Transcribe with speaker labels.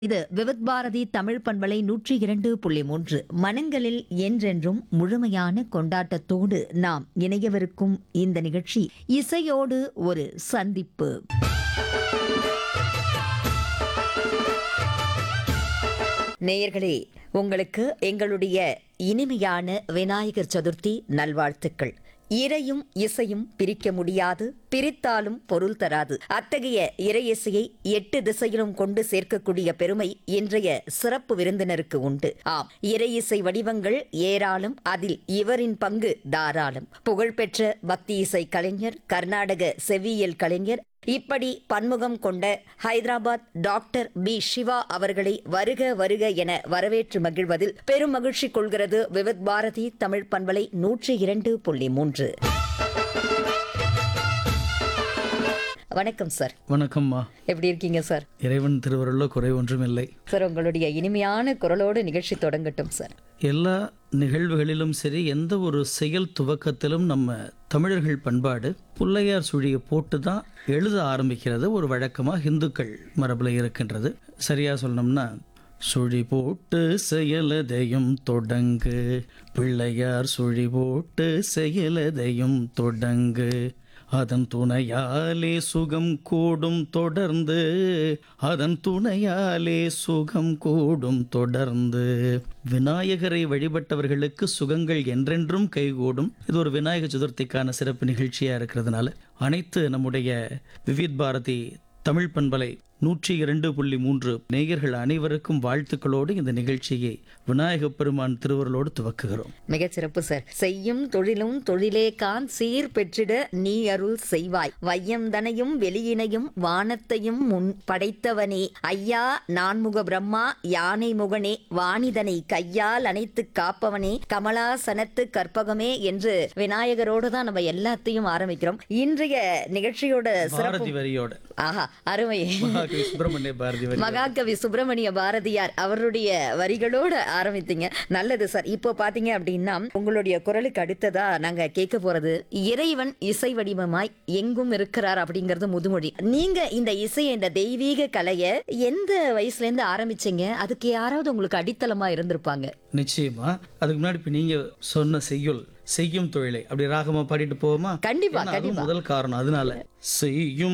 Speaker 1: இது விவித் பாரதி தமிழ் பண்பலை நூற்றி இரண்டு புள்ளி மூன்று மனங்களில் என்றென்றும் முழுமையான கொண்டாட்டத்தோடு நாம் இணையவிருக்கும் இந்த நிகழ்ச்சி இசையோடு ஒரு சந்திப்பு நேயர்களே உங்களுக்கு எங்களுடைய இனிமையான விநாயகர் சதுர்த்தி நல்வாழ்த்துக்கள் இறையும் இசையும் பிரிக்க முடியாது பிரித்தாலும் பொருள் தராது அத்தகைய இறை இசையை எட்டு திசையிலும் கொண்டு சேர்க்கக்கூடிய பெருமை இன்றைய சிறப்பு விருந்தினருக்கு உண்டு ஆம் இறை இசை வடிவங்கள் ஏராளம் அதில் இவரின் பங்கு தாராளம் புகழ்பெற்ற பக்தி இசை கலைஞர் கர்நாடக செவ்வியல் கலைஞர் இப்படி பன்முகம் கொண்ட ஹைதராபாத் டாக்டர் பி சிவா அவர்களை வருக வருக என வரவேற்று மகிழ்வதில் பெரும் மகிழ்ச்சி கொள்கிறது விவித் பாரதி தமிழ் பண்பலை நூற்றி இரண்டு புள்ளி மூன்று வணக்கம் சார்
Speaker 2: வணக்கம்மா
Speaker 1: எப்படி இருக்கீங்க சார்
Speaker 2: இறைவன் திருவருளோ குறை ஒன்றும் இல்லை
Speaker 1: சார் உங்களுடைய இனிமையான குரலோடு நிகழ்ச்சி தொடங்கட்டும் சார்
Speaker 2: எல்லா நிகழ்வுகளிலும் சரி எந்த ஒரு செயல் துவக்கத்திலும் நம்ம தமிழர்கள் பண்பாடு புள்ளையார் சுழியை போட்டு தான் எழுத ஆரம்பிக்கிறது ஒரு வழக்கமாக இந்துக்கள் மரபில் இருக்கின்றது சரியா சொல்லணும்னா சுழி போட்டு செயலதையும் தொடங்கு பிள்ளையார் சுழி போட்டு செயலதையும் தொடங்கு அதன் துணையாலே சுகம் கூடும் தொடர்ந்து அதன் துணையாலே சுகம் கூடும் தொடர்ந்து விநாயகரை வழிபட்டவர்களுக்கு சுகங்கள் என்றென்றும் கைகூடும் இது ஒரு விநாயக சதுர்த்திக்கான சிறப்பு நிகழ்ச்சியா இருக்கிறதுனால அனைத்து நம்முடைய விவித் பாரதி தமிழ் பண்பலை நூற்றி இரண்டு புள்ளி மூன்று நேயர்கள் அனைவருக்கும் வாழ்த்துக்களோடு இந்த நிகழ்ச்சியை விநாயகப் பெருமான் திருவருளோடு துவக்குகிறோம்
Speaker 1: மிகச் சிறப்பு சார் செய்யும் தொழிலும் தொழிலே கான் சீர் பெற்றிட நீ அருள் செய்வாய் வையந்தனையும் வெளியினையும் வானத்தையும் முன் படைத்தவனே ஐயா நான்முக பிரம்மா யானை முகனே வாணிதனை கையால் அணைத்து காப்பவனே கமலாசனத்து கற்பகமே என்று விநாயகரோடு தான் நம்ம எல்லாத்தையும் ஆரம்பிக்கிறோம் இன்றைய நிகழ்ச்சியோட சிறப்பு
Speaker 2: பாரதி வரியோட
Speaker 1: ஆஹா அருமை
Speaker 2: மகாகவி சுப்பிரமணிய பாரதி வரி
Speaker 1: மகாகவி சுப்பிரமணிய பாரதியார் அவருடைய வரிகளோட ஆரம்பித்தீங்க நல்லது சார் இப்போ பாத்தீங்க அப்படின்னா உங்களுடைய குரலுக்கு அடுத்ததா நாங்க கேட்க போறது இறைவன் இசை வடிவமாய் எங்கும் இருக்கிறார் அப்படிங்கறது முதுமொழி நீங்க இந்த இசை இந்த தெய்வீக கலைய எந்த வயசுல இருந்து ஆரம்பிச்சீங்க அதுக்கு யாராவது உங்களுக்கு அடித்தளமா இருந்திருப்பாங்க
Speaker 2: நிச்சயமா அதுக்கு முன்னாடி இப்ப நீங்க சொன்ன செய்யுள் செய்யும் தொழிலை அப்படி ராகமா பாடிட்டு போவோமா
Speaker 1: கண்டிப்பா
Speaker 2: ஏன்னா அதுவும் முதல் காரணம் அதனால செய்யும்